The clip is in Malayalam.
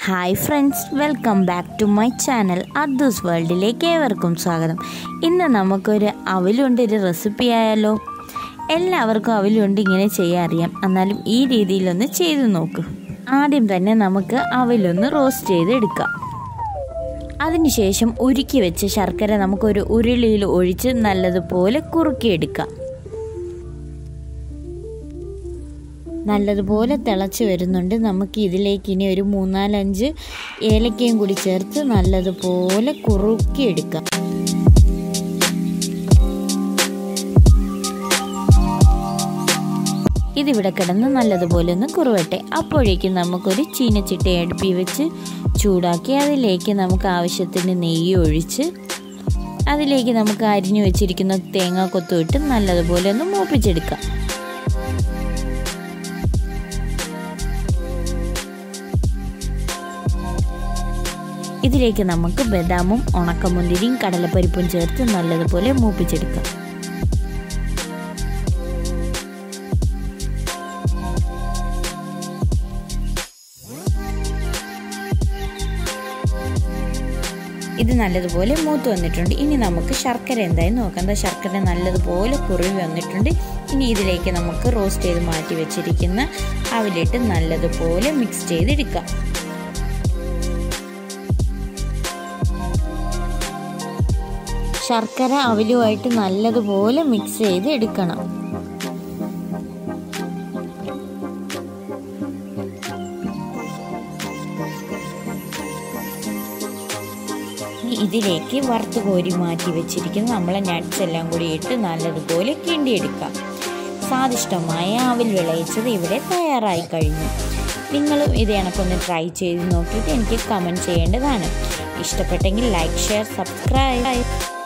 hi friends welcome back to my channel അദ്ദൂസ് വേൾഡിലേക്ക് ഏവർക്കും സ്വാഗതം ഇന്ന് നമുക്കൊരു അവലുണ്ട് ഒരു റെസിപ്പി ആയാലോ എല്ലാവർക്കും അവലുണ്ട് ഇങ്ങനെ ചെയ്യാൻ അറിയാം എന്നാലും ഈ രീതിയിലൊന്ന് ചെയ്തു നോക്കൂ ആദ്യം തന്നെ നമുക്ക് അവലൊന്ന് റോസ്റ്റ് ചെയ്തെടുക്കാം അതിനുശേഷം ഉരുക്കി വെച്ച ശർക്കര നമുക്കൊരു ഉരുളിയിൽ ഒഴിച്ച് നല്ലതുപോലെ കുറുക്കിയെടുക്കാം നല്ലതുപോലെ തിളച്ച് വരുന്നുണ്ട് നമുക്ക് ഇതിലേക്ക് ഇനി ഒരു മൂന്നാലഞ്ച് ഏലക്കയും കൂടി ചേർത്ത് നല്ലതുപോലെ കുറുക്കിയെടുക്കാം ഇതിവിടെ കിടന്ന് നല്ലതുപോലെ ഒന്ന് കുറുവട്ടെ അപ്പോഴേക്കും നമുക്കൊരു ചീനച്ചിട്ട അടുപ്പി വെച്ച് ചൂടാക്കി അതിലേക്ക് നമുക്ക് ആവശ്യത്തിന് നെയ്യ് ഒഴിച്ച് അതിലേക്ക് നമുക്ക് അരിഞ്ഞു വെച്ചിരിക്കുന്ന തേങ്ങ കൊത്തുവിട്ട് നല്ലതുപോലെ ഒന്ന് മൂപ്പിച്ചെടുക്കാം ഇതിലേക്ക് നമുക്ക് ബദാമും ഉണക്കമുന്തിരിയും കടലപ്പരിപ്പും ചേർത്ത് നല്ലതുപോലെ മൂപ്പിച്ചെടുക്കാം ഇത് നല്ലതുപോലെ മൂത്ത് വന്നിട്ടുണ്ട് ഇനി നമുക്ക് ശർക്കര എന്തായി നോക്കാം എന്താ ശർക്കര നല്ലതുപോലെ കുറുവി വന്നിട്ടുണ്ട് ഇനി ഇതിലേക്ക് നമുക്ക് റോസ്റ്റ് ചെയ്ത് മാറ്റി വെച്ചിരിക്കുന്ന അവിലിട്ട് നല്ലതുപോലെ മിക്സ് ചെയ്തെടുക്കാം ശർക്കര അവലുമായിട്ട് നല്ലതുപോലെ മിക്സ് ചെയ്ത് എടുക്കണം ഇതിലേക്ക് വറുത്ത് കോരി മാറ്റി വെച്ചിരിക്കുന്ന നമ്മളെ നട്ട്സ് എല്ലാം കൂടി ഇട്ട് നല്ലതുപോലെ കിണ്ടിയെടുക്കാം സ്വാദിഷ്ടമായ അവൽ വിളയിച്ചത് ഇവിടെ തയ്യാറായി കഴിഞ്ഞു നിങ്ങളും ഇത് കണക്കൊന്ന് ട്രൈ ചെയ്ത് നോക്കിയിട്ട് എനിക്ക് കമൻറ്റ് ചെയ്യേണ്ടതാണ് ഇഷ്ടപ്പെട്ടെങ്കിൽ ലൈക്ക് ഷെയർ സബ്സ്ക്രൈബ്